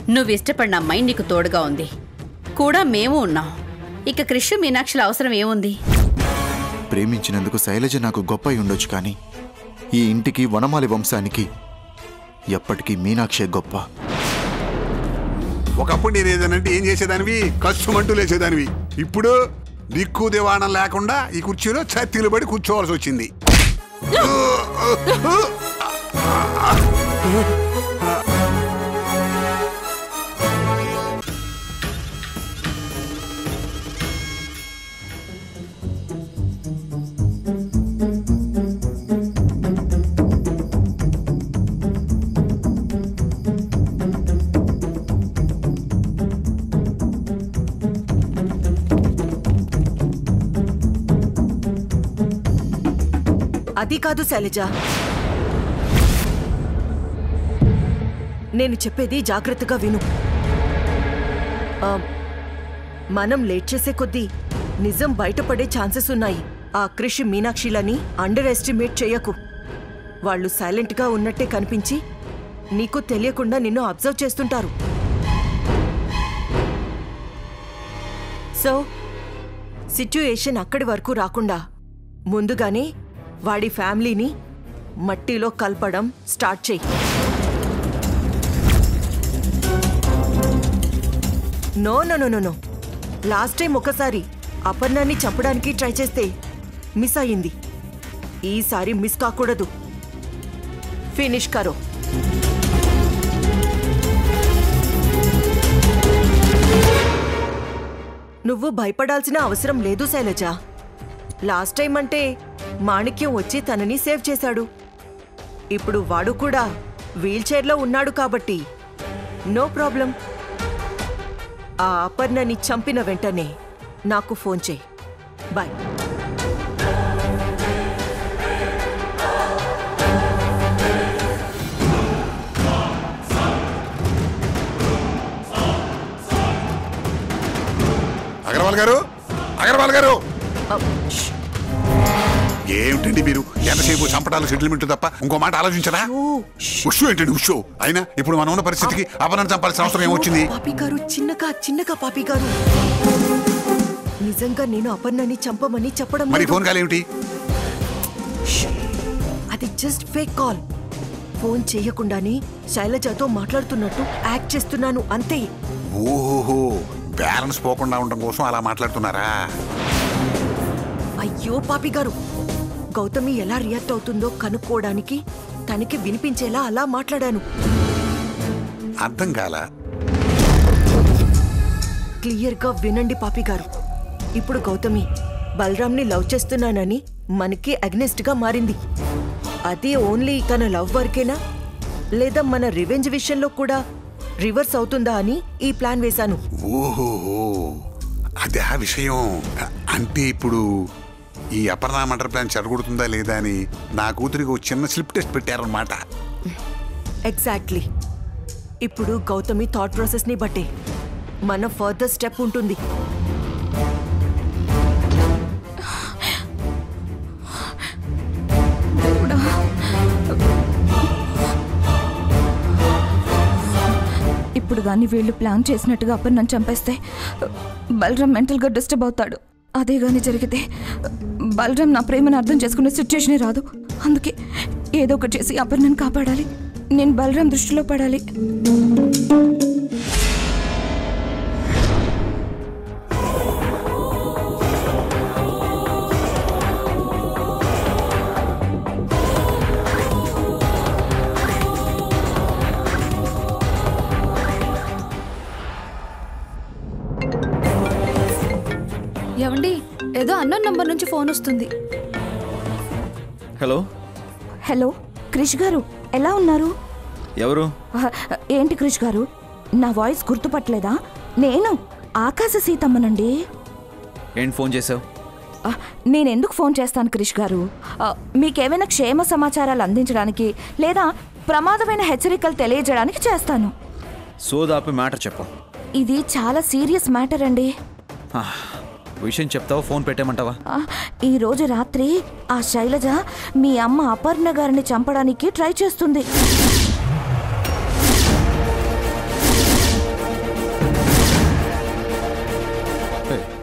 నువ్వు ఇష్టపడిన అమ్మాయి నీకు తోడుగా ఉంది కూడా మేము ఉన్నాం ఇక కృష్ణ మీనాక్షుల అవసరం ఏముంది ప్రేమించినందుకు శైలజ నాకు గొప్ప అయి ఉండొచ్చు కానీ ఈ ఇంటికి వనమాలి వంశానికి ఎప్పటికీ మీనాక్షే గొప్ప ఒకప్పుడు నేను ఏదనంటే ఏం చేసేదానివి కష్టమంటూ లేచేదానివి ఇప్పుడు దిక్కు దివాణం లేకుండా ఈ కుర్చీలో చత్తిలు పడి కూర్చోవాల్సి వచ్చింది అది కాదు శైలజ నేను చెప్పేది జాగ్రత్తగా విను ఆ, మనం లేట్ చేసే కొద్దీ నిజం బయటపడే ఛాన్సెస్ ఉన్నాయి ఆ కృషి మీనాక్షిలని అండర్ ఎస్టిమేట్ చేయకు వాళ్ళు సైలెంట్గా ఉన్నట్టే కనిపించి నీకు తెలియకుండా నిన్ను అబ్జర్వ్ చేస్తుంటారు సో సిచ్యుయేషన్ అక్కడి వరకు రాకుండా ముందుగానే వాడి ఫ్యామిలీని మట్టిలో కలపడం స్టార్ట్ చేయి no no no no no last time ఒకసారి అపర్ణాన్ని చంపడానికి ట్రై చేస్తే మిస్ అయ్యింది ఈసారి మిస్ కాకూడదు ఫినిష్ కరో నువ్వు భయపడాల్సిన అవసరం లేదు శైలజ లాస్ట్ టైం అంటే మాణిక్యం వచ్చి తనని సేవ్ చేశాడు ఇప్పుడు వాడు కూడా వీల్ చైర్లో ఉన్నాడు కాబట్టి నో ప్రాబ్లం ఆ అపర్ణని చంపిన వెంటనే నాకు ఫోన్ చేయి బాయ్ అగర్వాల్ గారు అగర్వాల్ గారు అ, ష్. ఏమిటండి మీరు ఎంతసేపు చంపడాలు సెటిల్మెంట్ తప్ప ఇంకో మాట ఆలోచించరా ఓ, ష్. ఉషు ఏంటండి ఉషు అయినా ఇప్పుడు మనం ఉన్న పరిస్థితికి అపనం చంపాల్సిన అవసరం ఏమొచ్చింది పాపి గారు చిన్నగా చిన్నగా పాపి గారు నిజంగా నేను అపర్ణని చంపమని చెప్పడం మరి లేదు. ఫోన్ కాల్ ఏమిటి ష్. అది జస్ట్ ఫేక్ కాల్ ఫోన్ చేయకుండానే శైలజతో మాట్లాడుతున్నట్టు యాక్ట్ చేస్తున్నాను అంతే ఓహో బ్యాలెన్స్ పోకుండా ఉండడం కోసం అలా మాట్లాడుతున్నారా అయ్యో పాపి గారు గౌతమి ఎలా రియాక్ట్ అవుతుందో కనుక్కోవడానికి తనకి వినిపించేలా అలా మాట్లాడాను అర్థం కాల క్లియర్గా వినండి పాపి గారు ఇప్పుడు గౌతమి బలరాంని లవ్ చేస్తున్నానని మనకి అగ్నెస్ట్ గా మారింది అది ఓన్లీ తన లవ్ వరకేనా లేదా మన రివెంజ్ విషయంలో కూడా రివర్స్ అవుతుందా అని ఈ ప్లాన్ వేశాను ఓహో అదే ఆ విషయం అ- అంటే ఇప్పుడు ఈ అపర్ణ మర్డర్ ప్లాన్ చెడగొడుతుందా లేదా అని నా కూతురికి ఒక చిన్న స్లిప్ టెస్ట్ పెట్టారనమాట ఎగ్జాక్ట్లీ ఇప్పుడు గౌతమి థాట్ ప్రాసెస్ ని బట్టే మన ఫర్దర్ స్టెప్ ఉంటుంది ఇప్పుడు కానీ వీళ్ళు ప్లాన్ చేసినట్టుగా అప్పని నన్ను చంపేస్తే బలరాం మెంటల్గా డిస్టర్బ్ అవుతాడు అదే కానీ జరిగితే బలరాం నా ప్రేమను అర్థం చేసుకునే సిచ్యుయేషనే రాదు అందుకే ఏదో ఒకటి చేసి అపర్ణను కాపాడాలి నేను బలరాం దృష్టిలో పడాలి ఏమండి ఏదో అన్నోన్ నంబర్ నుంచి ఫోన్ వస్తుంది హలో హలో క్రిష్ గారు ఎలా ఉన్నారు ఎవరు ఆహ్, ఏంటి క్రిష్ గారు నా వాయిస్ గుర్తుపట్టలేదా నేను ఆకాశ సీతమ్మనండి ఏంటి ఫోన్ చేసావు ఆ, నేనెందుకు ఫోన్ చేస్తాను క్రిష్ గారు ఆ, మీకేమైనా క్షేమ సమాచారాలు అందించడానికి లేదా ప్రమాదమైన హెచ్చరికలు తెలియజేయడానికి చేస్తాను సోదాపి మ్యాటర్ చెప్పు ఇది చాలా సీరియస్ మ్యాటర్ అండి ఆ, విషయం చెప్తావా ఫోన్ పెట్టేమంటావా ఆ, ఈ రోజు రాత్రి ఆ శైలజ మీ అమ్మ అపర్ణ గారిని చంపడానికి ట్రై చేస్తుంది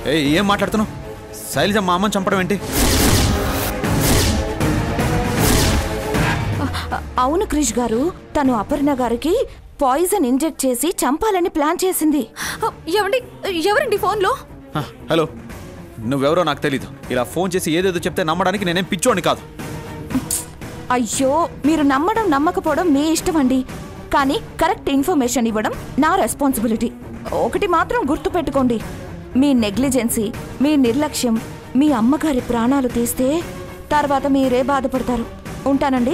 ఏ ఏం మాట్లాడుతున్నావు శైలజ మా అమ్మని చంపడం ఏంటి అ- అవును క్రిష్ గారు తను అపర్ణ గారికి పాయిజన్ ఇంజెక్ట్ చేసి చంపాలని ప్లాన్ చేసింది ఏమండి ఎవరండి ఫోన్లో హ, హలో నువ్వెవరో నాకు తెలీదు ఇలా ఫోన్ చేసి ఏదేదో చెప్తే నమ్మడానికి నేనేం పిచ్చోని కాదు అయ్యో మీరు నమ్మడం నమ్మకపోవడం మీ ఇష్టం అండి కానీ కరెక్ట్ ఇన్ఫర్మేషన్ ఇవ్వడం నా రెస్పాన్సిబిలిటీ ఒకటి మాత్రం గుర్తుపెట్టుకోండి మీ నెగ్లిజెన్సీ మీ నిర్లక్ష్యం మీ అమ్మగారి ప్రాణాలు తీస్తే తర్వాత మీరే బాధపడతారు ఉంటానండి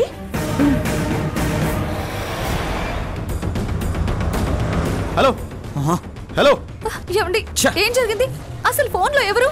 హలో ఆహా, హలో ఏమండి ఛ! ఏం జరిగింది అసలు ఫోన్లో ఎవరు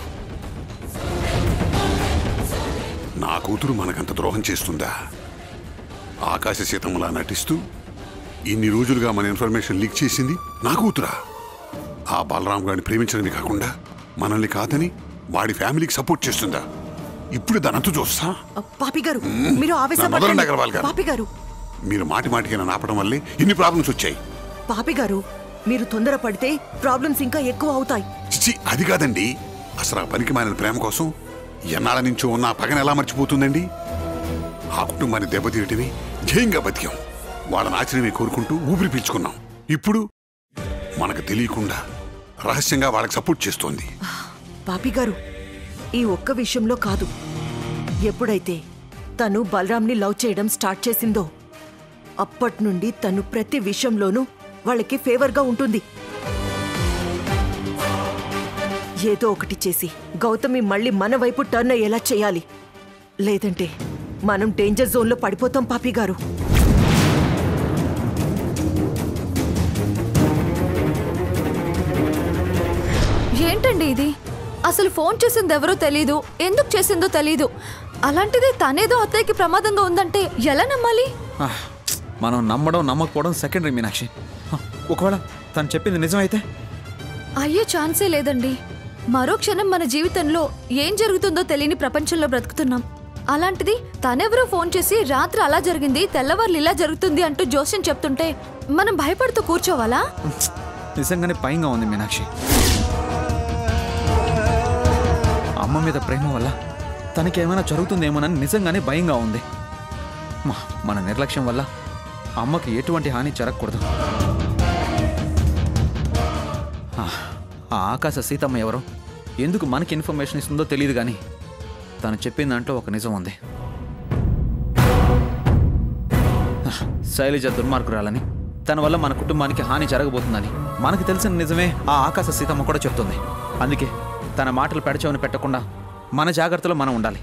నా కూతురు మనకంత ద్రోహం చేస్తుందా ఆకాశ సీతమ్మలా నటిస్తూ ఇన్ని రోజులుగా మన ఇన్ఫర్మేషన్ లీక్ చేసింది నా కూతురా ఆ బలరాం గారిని ప్రేమించడమే కాకుండా మనల్ని కాదని వాడి ఫ్యామిలీకి సపోర్ట్ చేస్తుందా ఇప్పుడు దానంతా చూస్తా పాపి గారు మీరు నా మొదలండి అగర్వాల్ ఆవేశపడకండి గారు. పాపి గారు మీరు మాటి మాటికి నన్ను ఆపడం వల్లే ఇన్ని ప్రాబ్లమ్స్ వచ్చాయి పాపి గారు మీరు తొందరపడితే ప్రాబ్లమ్స్ ఇంకా ఎక్కువ అవుతాయి చిచి అది కాదండి అసలు ఆ పనికి మారిన ప్రేమ కోసం ఎన్నాళ్ళ నుంచో ఉన్న ఆ పగన ఎలా మర్చిపోతుందండి ఆ కుటుంబాన్ని దెబ్బతీయటమే జయంగా బతికాం వాళ్ళని ఆశ్రయమే కోరుకుంటూ ఊపిరి పీల్చుకున్నాం ఇప్పుడు మనకు తెలియకుండా రహస్యంగా వాళ్ళకి సపోర్ట్ చేస్తోంది పాపి గారు ఈ ఒక్క విషయంలో కాదు ఎప్పుడైతే తను బలరాంని లవ్ చేయడం స్టార్ట్ చేసిందో అప్పటి నుండి తను ప్రతి విషయంలోనూ వాళ్ళకి ఫేవర్గా ఉంటుంది ఏదో ఒకటి చేసి గౌతమి మళ్ళీ మన వైపు టర్న్ అయ్యేలా చేయాలి లేదంటే మనం డేంజర్ జోన్లో పడిపోతాం పాపి గారు ఏంటండి ఇది అసలు ఫోన్ చేసింది ఎవరో తెలీదు ఎందుకు చేసిందో తెలీదు అలాంటిది తనేదో అత్తయ్యకి ప్రమాదంగా ఉందంటే ఎలా నమ్మాలి ఆ, మనం నమ్మడం నమ్మకపోవడం సెకండరీ మీనాక్షి హ, ఒకవేళ తను చెప్పింది నిజమైతే అయ్యే ఛాన్సే లేదండి మరో క్షణం మన జీవితంలో ఏం జరుగుతుందో తెలియని ప్రపంచంలో బ్రతుకుతున్నాం అలాంటిది తనెవరో ఫోన్ చేసి రాత్రి అలా జరిగింది తెల్లవారులు ఇలా జరుగుతుంది అంటూ జోస్యం చెప్తుంటే మనం భయపడుతూ కూర్చోవాలా నిజంగానే భయంగా ఉంది మీనాక్షి అమ్మ మీద ప్రేమ వల్ల తనకి ఏమైనా జరుగుతుందేమోనని నిజంగానే భయంగా ఉంది మ- మన నిర్లక్ష్యం వల్ల అమ్మకి ఎటువంటి హాని జరగకూడదు ఆ, ఆ ఆకాశ సీతమ్మ ఎవరో ఎందుకు మనకి ఇన్ఫర్మేషన్ ఇస్తుందో తెలియదు కానీ తను చెప్పిన దాంట్లో ఒక నిజం ఉంది ఆ, శైలజ దుర్మార్గురాలని తన వల్ల మన కుటుంబానికి హాని జరగబోతుందని మనకి తెలిసిన నిజమే ఆ ఆకాశ సీతమ్మ కూడా చెప్తుంది అందుకే తన మాటలు పెడచవని పెట్టకుండా మన జాగ్రత్తలో మనం ఉండాలి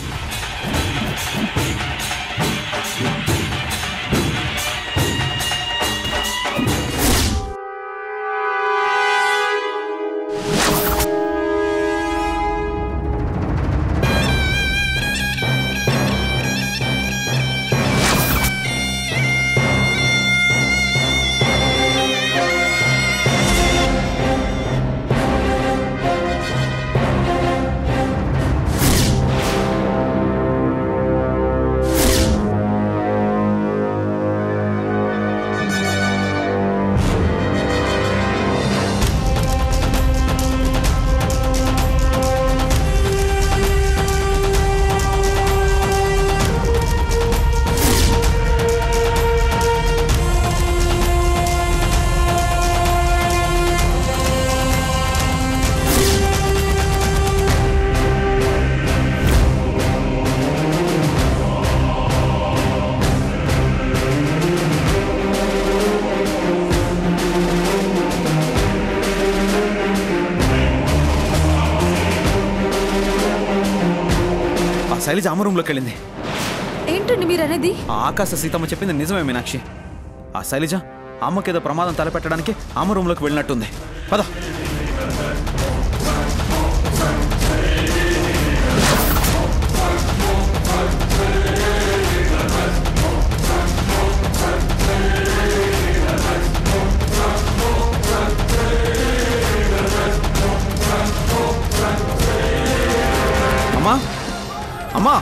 ఆ శైలజ అమ్మ రూమ్లోకి వెళ్ళింది ఏంటండి మీరు అనేది ఆ ఆకాశ సీతమ్మ చెప్పింది నిజమే మీనాక్షి ఆ శైలజ అమ్మకేదో ప్రమాదం తలపెట్టడానికి అమ్మ రూమ్లోకి వెళ్ళినట్టుంది పద అమ్మా అమ్మా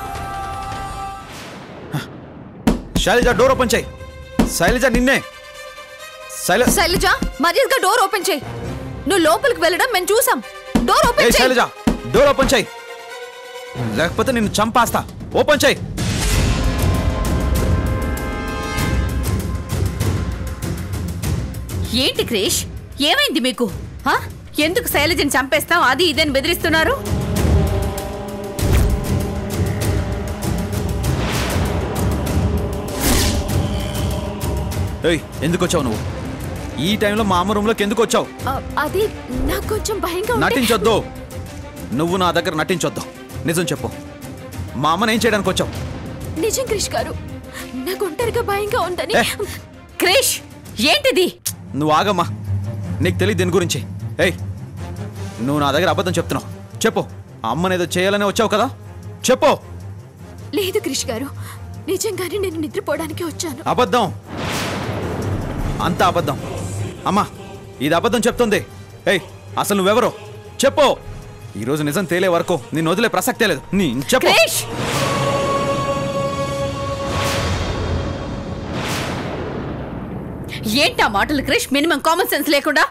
శైలజ డోర్ ఓపెన్ చేయి శైలజ నిన్నే శైల శైలజ మర్యాదగా డోర్ ఓపెన్ చేయి నువ్వు లోపలికి వెళ్ళడం మేము చూసాం డోర్ ఏ ఓపెన్ చేయి శైలజ డోర్ ఓపెన్ చేయి లేకపోతే నిన్ను చంపేస్తా ఓపెన్ చేయి ఏంటి క్రిష్ ఏమైంది మీకు హా? ఎందుకు శైలజని చంపేస్తాం అది ఇదని బెదిరిస్తున్నారు ఏయ్ ఎందుకు వచ్చావు నువ్వు ఈ టైంలో మా అమ్మ రూమ్లోకి ఎందుకు వచ్చావు ఆ, అది నాకు కొంచెం భయంగా ఉంటే నటించొద్దు నువ్వు నా దగ్గర నటించొద్దు నిజం చెప్పు మా అమ్మని ఏం చేయడానికి వచ్చావు నిజం క్రిష్ గారు నాకు ఒంటరిగా భయంగా ఉందని ఏ. క్రిష్ ఏంటిది నువ్వు ఆగమ్మా నీకు తెలియదు దీని గురించి ఏయ్ నువ్వు నా దగ్గర అబద్ధం చెప్తున్నావు చెప్పు అమ్మని ఏదో చేయాలని వచ్చావు కదా చెప్పు లేదు క్రిష్ గారు నిజంగానే నేను నిద్రపోవడానికి వచ్చాను అబద్ధం అంత అబద్ధం అమ్మా ఇది అబద్ధం చెప్తుంది ఏయ్ అసలు నువ్వెవరు చెప్పు ఈరోజు నిజం తేలే వరకు నిన్ను వదిలే ప్రసక్తే లేదు నీ చెప్పు క్రిష్ ఏంటా మాటలు క్రిష్ మినిమం కామన్ సెన్స్ లేకుండా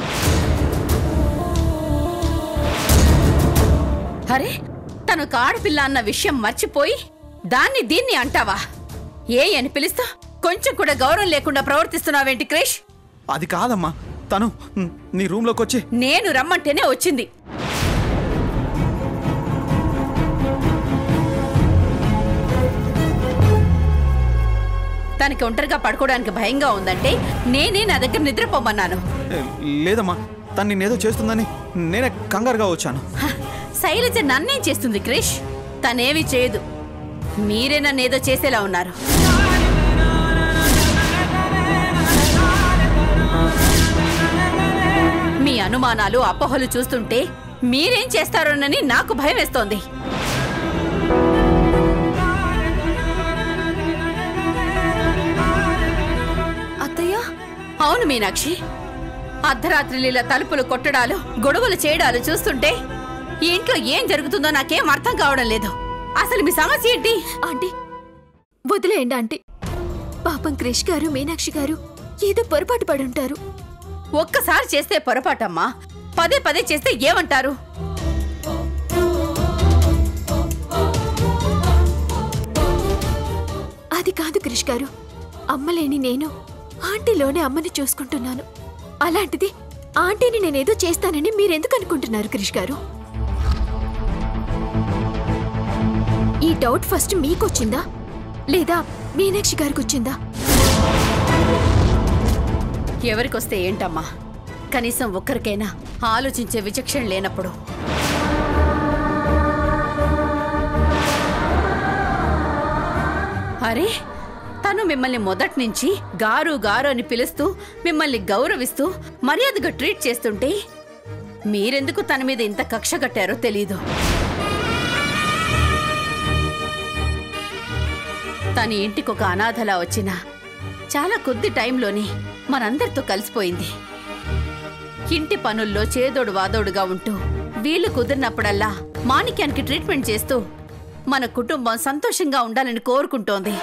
అరే తను ఒక ఆడపిల్ల అన్న విషయం మర్చిపోయి దాన్ని దీన్ని అంటావా ఏ అని పిలుస్తా కొంచెం కూడా గౌరవం లేకుండా ప్రవర్తిస్తున్నావేంటి క్రిష్ అది కాదమ్మా తను మ్, నీ రూమ్లోకి వచ్చి నేను రమ్మంటేనే వచ్చింది తనకి ఒంటరిగా పడుకోవడానికి భయంగా ఉందంటే నేనే నా దగ్గర నిద్రపోమన్నాను "ఏ, లేదమ్మా తను నిన్నేదో చేస్తుందని నేనే కంగారుగా వచ్చాను హ, శైలజ నన్నేం చేస్తుంది క్రిష్ తనేమి చేయదు మీరే నన్ను ఏదో చేసేలా ఉన్నారు మీ అనుమానాలు అపోహలు చూస్తుంటే మీరేం చేస్తారోనని నాకు భయం వేస్తోంది అత్తయ్య అవును మీనాక్షి అర్ధరాత్రిలీల తలుపులు కొట్టడాలు గొడవలు చేయడాలు చూస్తుంటే ఈ ఇంట్లో ఏం జరుగుతుందో నాకేం అర్థం కావడం లేదు అసలు మీ సమస్య ఏంటి ఆంటీ వదిలేయండి ఆంటీ పాపం క్రిష్ గారు మీనాక్షి గారు ఏదో పొరపాటు పడి ఉంటారు ఒక్కసారి చేస్తే పొరపాటమ్మా పదే పదే చేస్తే ఏమంటారు అది కాదు క్రిష్ గారు అమ్మలేని నేను ఆంటీలోనే అమ్మని చూసుకుంటున్నాను అలాంటిది ఆంటీని నేనేదో చేస్తానని మీరెందుకు అనుకుంటున్నారు క్రిష్ గారు ఈ డౌట్ ఫస్ట్ మీకొచ్చిందా లేదా మీనాక్షి గారికి వచ్చిందా ఎవరికొస్తే ఏంటమ్మా కనీసం ఒక్కరికైనా ఆలోచించే విచక్షణ లేనప్పుడు అరే తను మిమ్మల్ని మొదటి నుంచి గారు గారు అని పిలుస్తూ మిమ్మల్ని గౌరవిస్తూ మర్యాదగా ట్రీట్ చేస్తుంటే మీరెందుకు తన మీద ఇంత కక్ష కట్టారో తెలీదు తన ఇంటికి ఒక అనాథలా వచ్చిన చాలా కొద్ది టైంలోనే మనందరితో కలిసిపోయింది ఇంటి పనుల్లో చేదోడు వాదోడుగా ఉంటూ వీలు కుదిరినప్పుడల్లా మాణిక్యానికి ట్రీట్మెంట్ చేస్తూ మన కుటుంబం సంతోషంగా ఉండాలని కోరుకుంటోంది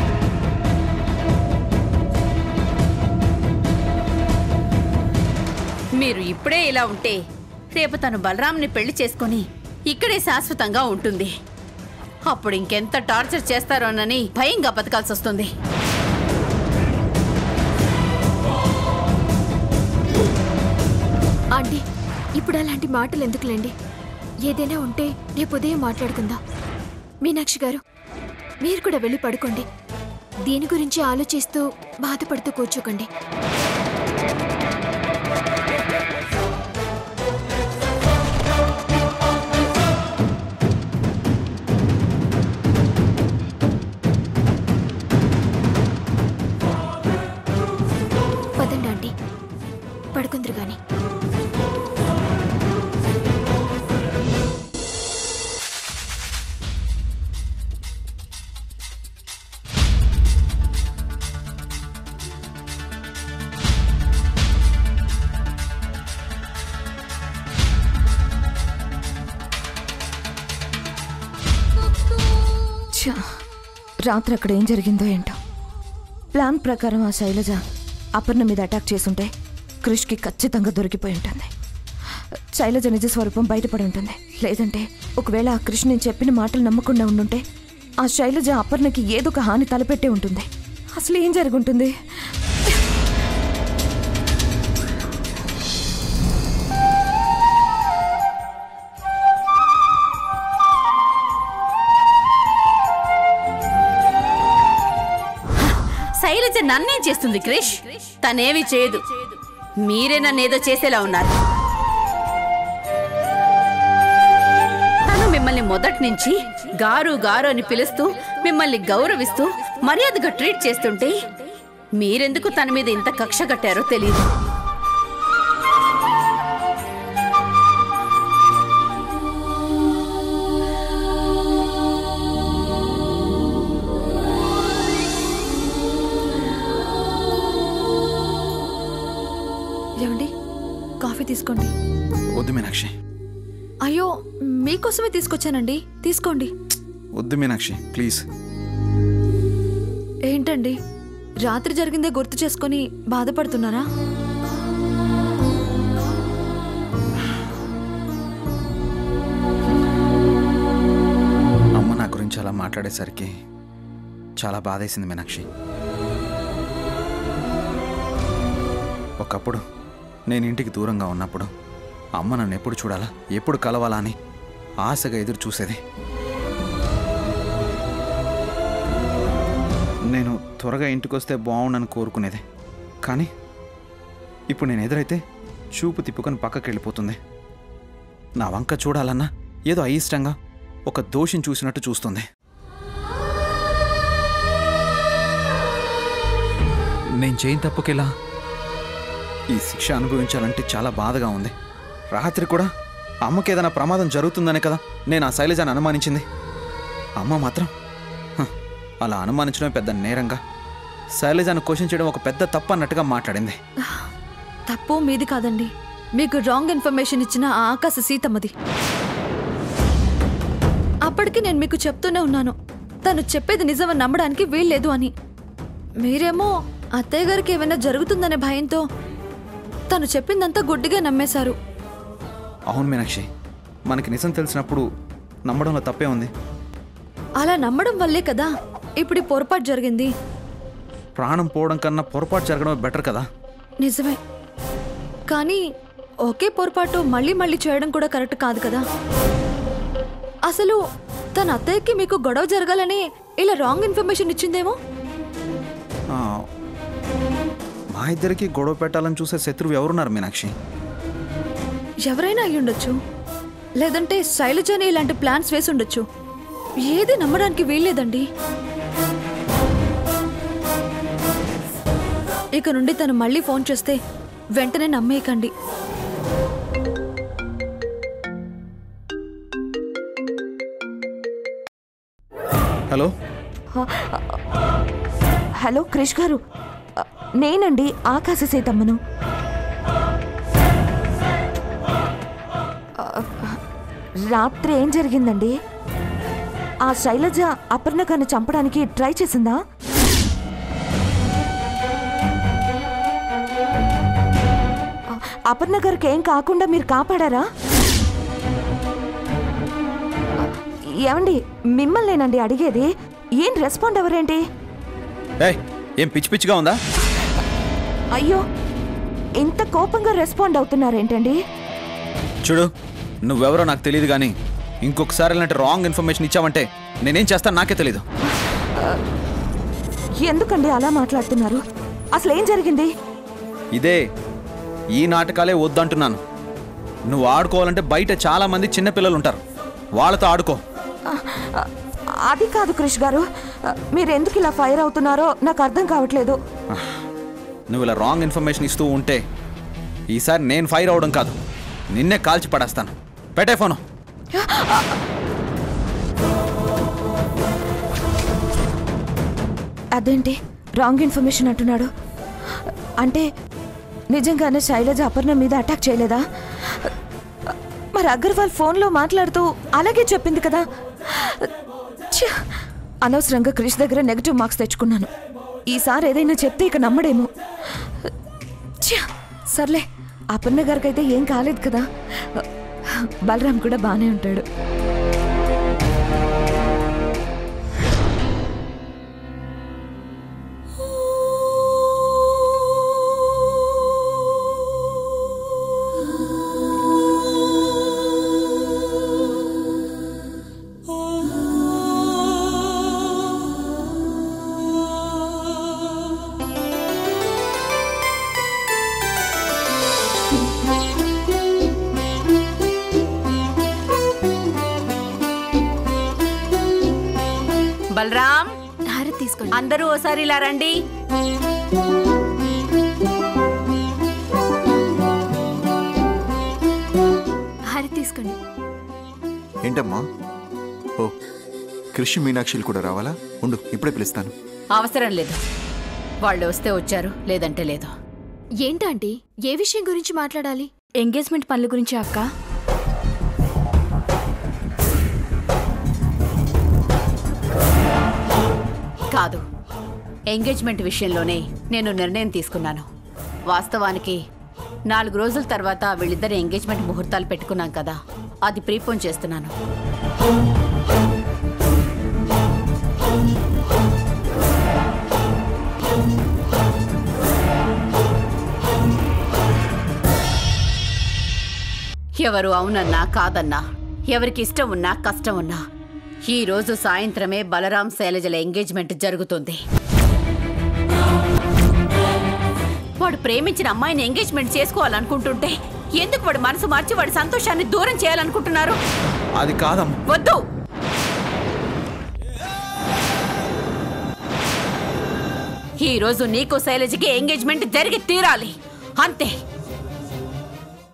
మీరు ఇప్పుడే ఇలా ఉంటే రేపు తను బలరాంని పెళ్లి చేసుకొని ఇక్కడే శాశ్వతంగా ఉంటుంది అప్పుడు ఇంకెంత టార్చర్ చేస్తారోనని భయంగా బతకాల్సి వస్తుంది ఆంటీ ఇప్పుడు అలాంటి మాటలు ఎందుకులేండి ఏదైనా ఉంటే రేపు ఉదయం మాట్లాడుకుందాం మీనాక్షి గారు మీరు కూడా వెళ్ళి పడుకోండి దీని గురించి ఆలోచిస్తూ బాధపడుతూ కూర్చోకండి పదండి ఆంటీ పడుకుందరు కానీ ఛా, రాత్రి అక్కడ ఏం జరిగిందో ఏంటో ప్లాన్ ప్రకారం ఆ శైలజ అపర్ణ మీద అటాక్ చేసుంటే క్రిష్కి ఖచ్చితంగా దొరికిపోయి ఉంటుంది శైలజ నిజ స్వరూపం బయటపడి ఉంటుంది లేదంటే ఒకవేళ ఆ కృష్ణ నేను చెప్పిన మాటలు నమ్మకుండా ఉండుంటే ఆ శైలజ అపర్ణకి ఏదో ఒక హాని తలపెట్టే ఉంటుంది అసలు ఏం జరుగుంటుంది శైలజ నన్నేం చేస్తుంది క్రిష్ తనేమి చేయదు మీరే నన్నేదో చేసేలా ఉన్నారు తను మిమ్మల్ని మొదటి నుంచి గారు గారు అని పిలుస్తూ మిమ్మల్ని గౌరవిస్తూ మర్యాదగా ట్రీట్ చేస్తుంటే మీరెందుకు తన మీద ఇంత కక్ష కట్టారో తెలియదు ఏమండి కాఫీ తీసుకోండి వద్దు మీనాక్షి అయ్యో మీకోసమే తీసుకొచ్చానండి తీసుకోండి వద్దు మీనాక్షి ప్లీజ్ ఏంటండి రాత్రి జరిగిందే గుర్తు చేసుకొని బాధపడుతున్నారా అమ్మ నా గురించి అలా మాట్లాడేసరికి చాలా బాధేసింది మీనాక్షి ఒకప్పుడు నేను ఇంటికి దూరంగా ఉన్నప్పుడు అమ్మ నన్ను ఎప్పుడు చూడాలా ఎప్పుడు కలవాలా అని ఆశగా ఎదురు చూసేది నేను త్వరగా ఇంటికి వస్తే బాగుండని కోరుకునేది కానీ ఇప్పుడు నేను ఎదురైతే చూపు తిప్పుకొని పక్కకి వెళ్ళిపోతుంది నా వంక చూడాలన్నా ఏదో అయిష్టంగా ఒక దోషిని చూసినట్టు చూస్తుంది నేను చేయని తప్పుకెలా ఈ శిక్ష అనుభవించాలంటే చాలా బాధగా ఉంది రాత్రి కూడా అమ్మకి ఏదైనా ప్రమాదం జరుగుతుందనే కదా నేను ఆ శైలజాన్ని అనుమానించింది అమ్మ మాత్రం హ, అలా అనుమానించడం పెద్ద నేరంగా శైలజాను క్వశ్చన్ చేయడం ఒక పెద్ద తప్పు అన్నట్టుగా మాట్లాడింది తప్పు మీది కాదండి మీకు రాంగ్ ఇన్ఫర్మేషన్ ఇచ్చిన ఆ ఆకాశ సీతమ్మది అప్పటికి నేను మీకు చెప్తూనే ఉన్నాను తను చెప్పేది నిజమని నమ్మడానికి వీల్లేదు అని మీరేమో అత్తయ్య గారికి ఏమైనా జరుగుతుందనే భయంతో తను చెప్పిందంతా గుడ్డిగా నమ్మేశారు అవును మీనాక్షి మనకి నిజం తెలిసినప్పుడు నమ్మడంలో తప్పే ఉంది అలా నమ్మడం వల్లే కదా ఇప్పుడు ఈ పొరపాటు జరిగింది ప్రాణం పోవడం కన్నా పొరపాటు జరగడం బెటర్ కదా నిజమే కానీ ఒకే పొరపాటు మళ్ళీ మళ్ళీ చేయడం కూడా కరెక్ట్ కాదు కదా అసలు తన అత్తయ్యకి మీకు గొడవ జరగాలని ఇలా రాంగ్ ఇన్ఫర్మేషన్ ఇచ్చిందేమో ఆ, మా ఇద్దరికి గొడవ పెట్టాలని చూసే శత్రువు ఎవరున్నారు మీనాక్షి ఎవరైనా అయి ఉండొచ్చు లేదంటే శైలజని ఇలాంటి ప్లాన్స్ వేసి ఉండొచ్చు ఏది నమ్మడానికి వీల్లేదండి ఇక నుండి తను మళ్ళీ ఫోన్ చేస్తే వెంటనే నమ్మేయకండి హలో హలో క్రిష్ గారు అ, నేనండి ఆకాశ సీతమ్మను అ, రాత్రి ఏం జరిగిందండి ఆ శైలజ అపర్ణగాన్ని చంపడానికి ట్రై చేసిందా అ, అపర్ణ గారికి ఏం కాకుండా మీరు కాపాడారా అ, ఏమండి మిమ్మల్నేనండి అడిగేది ఏం రెస్పాండ్ ఎవరేంటి ఏయ్ ఏం పిచ్చి పిచ్చిగా ఉందా అయ్యో ఇంత కోపంగా రెస్పాండ్ అవుతున్నారేంటండి చూడు నువ్వెవరో నాకు తెలియదు కానీ ఇంకొకసారి ఇలాంటి రాంగ్ ఇన్ఫర్మేషన్ ఇచ్చావంటే నేనేం చేస్తాను నాకే తెలీదు ఎందుకండి అలా మాట్లాడుతున్నారు అసలు ఏం జరిగింది ఇదే ఈ నాటకాలే వద్దంటున్నాను నువ్వు ఆడుకోవాలంటే బయట చాలా మంది చిన్నపిల్లలు ఉంటారు వాళ్ళతో ఆడుకో ఆ, ఆ, అది కాదు క్రిష్ గారు ఆ, మీరు ఎందుకు ఇలా ఫైర్ అవుతున్నారో నాకు అర్థం కావట్లేదు నువ్వు ఇలా రాంగ్ ఇన్ఫర్మేషన్ ఇస్తూ ఉంటే ఈసారి నేను ఫైర్ అవడం కాదు నిన్నే కాల్చి పడేస్తాను పెట్టే ఫోను అదేంటి రాంగ్ ఇన్ఫర్మేషన్ అంటున్నాడు అంటే నిజంగానే శైలజ అపర్ణ మీద అటాక్ చేయలేదా మరి అగర్వాల్ ఫోన్లో మాట్లాడుతూ అలాగే చెప్పింది కదా ఛ! అనవసరంగా క్రిష్ దగ్గర నెగిటివ్ మార్క్స్ తెచ్చుకున్నాను ఈసారి ఏదైనా చెప్తే ఇక నమ్మడేమో ఛ! సర్లే అపర్ణ గారికి అయితే ఏం కాలేదు కదా బలరాం కూడా బాగానే ఉంటాడు బలరాం హారతి తీసుకోండి అందరూ ఓసారి ఇలా రండి హారతి తీసుకోండి ఏంటమ్మా ఓ కృష్ణ మీనాక్షిలు కూడా రావాలా ఉండు ఇప్పుడే పిలుస్తాను అవసరం లేదు వాళ్ళు వస్తే వచ్చారు లేదంటే లేదు ఏంటంటీ ఏ విషయం గురించి మాట్లాడాలి ఎంగేజ్మెంట్ పనుల గురించి అక్క కాదు ఎంగేజ్మెంట్ విషయంలోనే నేను నిర్ణయం తీసుకున్నాను వాస్తవానికి నాలుగు రోజుల తర్వాత వీళ్ళిద్దరు ఎంగేజ్మెంట్ ముహూర్తాలు పెట్టుకున్నాం కదా అది ప్రీపోన్ చేస్తున్నాను ఎవరు అవునన్నా కాదన్నా ఎవరికి ఇష్టం ఉన్నా కష్టం ఉన్నా ఈ రోజు సాయంత్రమే బలరాం శైలజల ఎంగేజ్మెంట్ జరుగుతుంది వాడు ప్రేమించిన అమ్మాయిని ఎంగేజ్మెంట్ చేసుకోవాలనుకుంటుంటే ఎందుకు వాడు మనసు మార్చి వాడి సంతోషాన్ని దూరం చేయాలనుకుంటున్నారు అది కాదమ్మా వద్దు ఈ రోజు నీకు శైలజకి ఎంగేజ్మెంట్ జరిగి తీరాలి అంతే